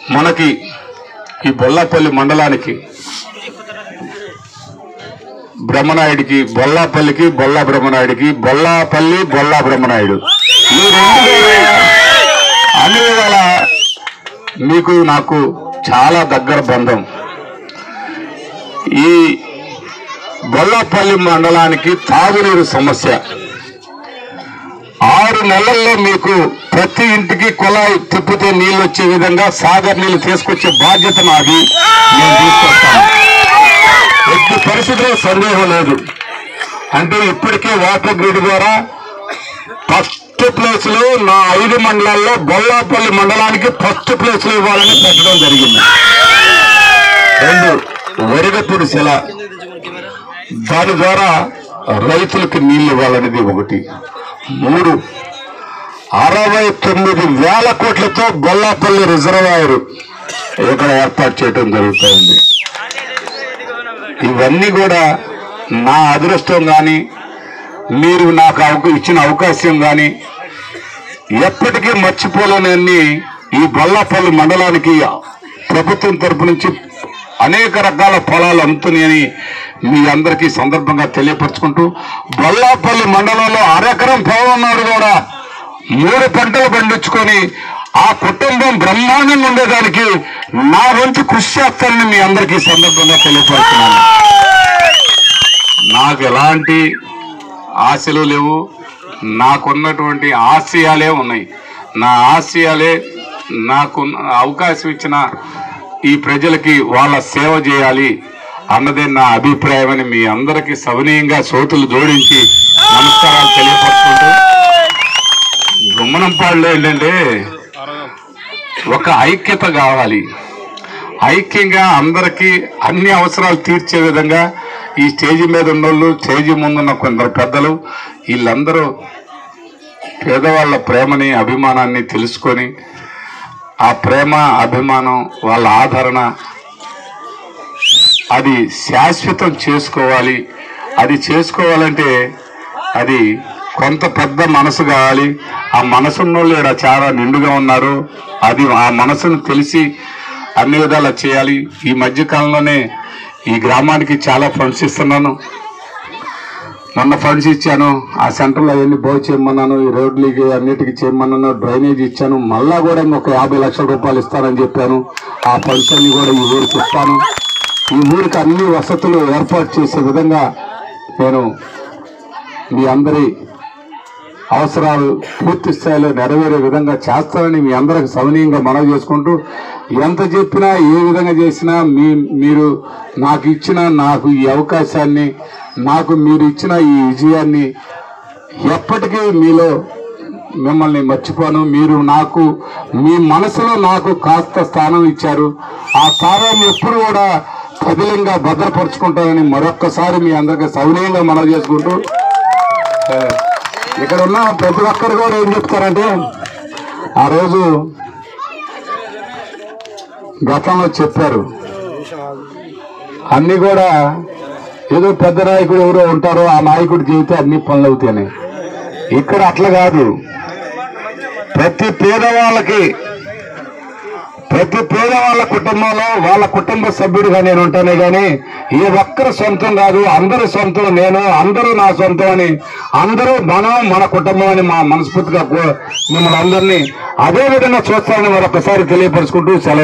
మనకి ఈ బొల్లాపల్లి మండలానికి బ్రహ్మనాయుడికి బొల్లాపల్లికి బొల్లా బ్రహ్మనాయుడికి బొల్లాపల్లి బొల్లా బ్రహ్మనాయుడు ఈ రెండు కూడా అన్ని విధాల మీకు నాకు చాలా దగ్గర బంధం ఈ బొల్లాపల్లి మండలానికి తాగునీరు సమస్య ఆరు నెలల్లో మీకు ప్రతి ఇంటికి కుళాయి తిప్పితే నీళ్ళు వచ్చే విధంగా సాగర్ నీళ్లు తీసుకొచ్చే బాధ్యత నాది నేను తీసుకొస్తాను ఎట్టి పరిస్థితుల్లో సందేహం లేదు అంటే ఇప్పటికే వాటర్ గ్రిడ్ ద్వారా ఫస్ట్ ప్లేస్ లో నా ఐదు మండలాల్లో బొల్లాపల్లి మండలానికి ఫస్ట్ ప్లేస్ లో ఇవ్వాలని పెట్టడం జరిగింది రెండు వరిగప్పుడు శిల దాని ద్వారా రైతులకు నీళ్లు ఇవ్వాలనేది ఒకటి మూడు అరవై తొమ్మిది వేల కోట్లతో బొల్లాపల్లి రిజర్వాయర్ ఇక్కడ ఏర్పాటు చేయడం జరుగుతుంది ఇవన్నీ కూడా నా అదృష్టం కానీ మీరు నాకు అవక ఇచ్చిన అవకాశం కానీ ఎప్పటికీ మర్చిపోలేనన్ని ఈ బొల్లాపల్లి మండలానికి ప్రభుత్వం తరపు నుంచి అనేక రకాల పొలాలు అమ్ముతున్నాయని మీ అందరికీ సందర్భంగా తెలియపరచుకుంటూ బొల్లాపల్లి మండలంలో అరెకరం పొలం ఉన్నాడు కూడా మూడు పంటలు పండించుకొని ఆ కుటుంబం బ్రహ్మాండంగా ఉండేదానికి నా వంతు కృషి చేస్తానని మీ అందరికీ ఈ సందర్భంగా తెలియపరుస్తున్నాను నాకు ఎలాంటి ఆశలు లేవు నాకున్నటువంటి ఆశయాలే ఉన్నాయి నా ఆశయాలే నాకు అవకాశం ఇచ్చిన ఈ ప్రజలకి వాళ్ళ సేవ చేయాలి అన్నదే నా అభిప్రాయం అని మీ అందరికీ సవనీయంగా సోతులు జోడించి నమస్కారాలు తెలియపరుచుకుంటూ గుమ్మనంపాడులో ఏంటంటే ఒక ఐక్యత కావాలి ఐక్యంగా అందరికీ అన్ని అవసరాలు తీర్చే విధంగా ఈ స్టేజి మీద ఉన్నోళ్ళు స్టేజి ముందున్న కొందరు పెద్దలు వీళ్ళందరూ పేదవాళ్ళ ప్రేమని అభిమానాన్ని తెలుసుకొని ఆ ప్రేమ అభిమానం వాళ్ళ ఆదరణ అది శాశ్వతం చేసుకోవాలి అది చేసుకోవాలంటే అది కొంత పెద్ద మనసు కావాలి ఆ మనసున్నోళ్ళు ఇక్కడ చాలా నిండుగా ఉన్నారు అది ఆ మనసును తెలిసి అన్ని విధాలా చేయాలి ఈ మధ్య కాలంలోనే ఈ గ్రామానికి చాలా ఫండ్స్ ఇస్తున్నాను మొన్న ఫండ్స్ ఇచ్చాను ఆ సెంటర్లో అవన్నీ బాగు చేయమన్నాను ఈ రోడ్లకి అన్నిటికీ చేయమన్నాను డ్రైనేజ్ ఇచ్చాను మళ్ళా కూడా ఇంకొక యాభై లక్షల రూపాయలు ఇస్తానని చెప్పాను ఆ ఫండ్స్ అన్ని కూడా ఈ ఊరికి ఇస్తాను ఈ ఊరికి అన్ని వసతులు ఏర్పాటు చేసే విధంగా నేను మీ అందరి అవసరాలు పూర్తి స్థాయిలో నెరవేరే విధంగా చేస్తానని మీ అందరికి సవనీయంగా మనవి చేసుకుంటూ ఎంత చెప్పినా ఏ విధంగా చేసినా మీ మీరు నాకు ఇచ్చిన నాకు ఈ అవకాశాన్ని నాకు మీరు ఇచ్చిన ఈ విజయాన్ని ఎప్పటికీ మీలో మిమ్మల్ని మర్చిపోను మీరు నాకు మీ మనసులో నాకు కాస్త స్థానం ఇచ్చారు ఆ స్థానాన్ని ఎప్పుడు కూడా పదిలంగా భద్రపరుచుకుంటానని మరొక్కసారి మీ అందరికీ సౌనీయంగా మనవి చేసుకుంటూ ఆ, ఇక్కడ ఉన్న ప్రతి ఒక్కరు కూడా ఏం చెప్తారంటే ఆ రోజు గతంలో చెప్పారు అన్ని కూడా ఏదో పెద్ద నాయకుడు ఎవరో ఉంటారో ఆ నాయకుడు చెబితే అన్ని పనులు అవుతాయని ఇక్కడ అట్లా కాదు ప్రతి పేదవాళ్ళకి ప్రతి పేదవాళ్ళ కుటుంబంలో వాళ్ళ కుటుంబ సభ్యుడిగా నేను ఉంటానే గాని ఏ ఒక్కరి సొంతం కాదు అందరి సొంతం నేను అందరూ నా సొంతం అని అందరూ మనం మన కుటుంబం అని మా మనస్ఫూర్తిగా కో- మిమ్మల్ని అందరినీ అదే విధంగా చూస్తానని మరొకసారి తెలియపరుచుకుంటూ సెలవు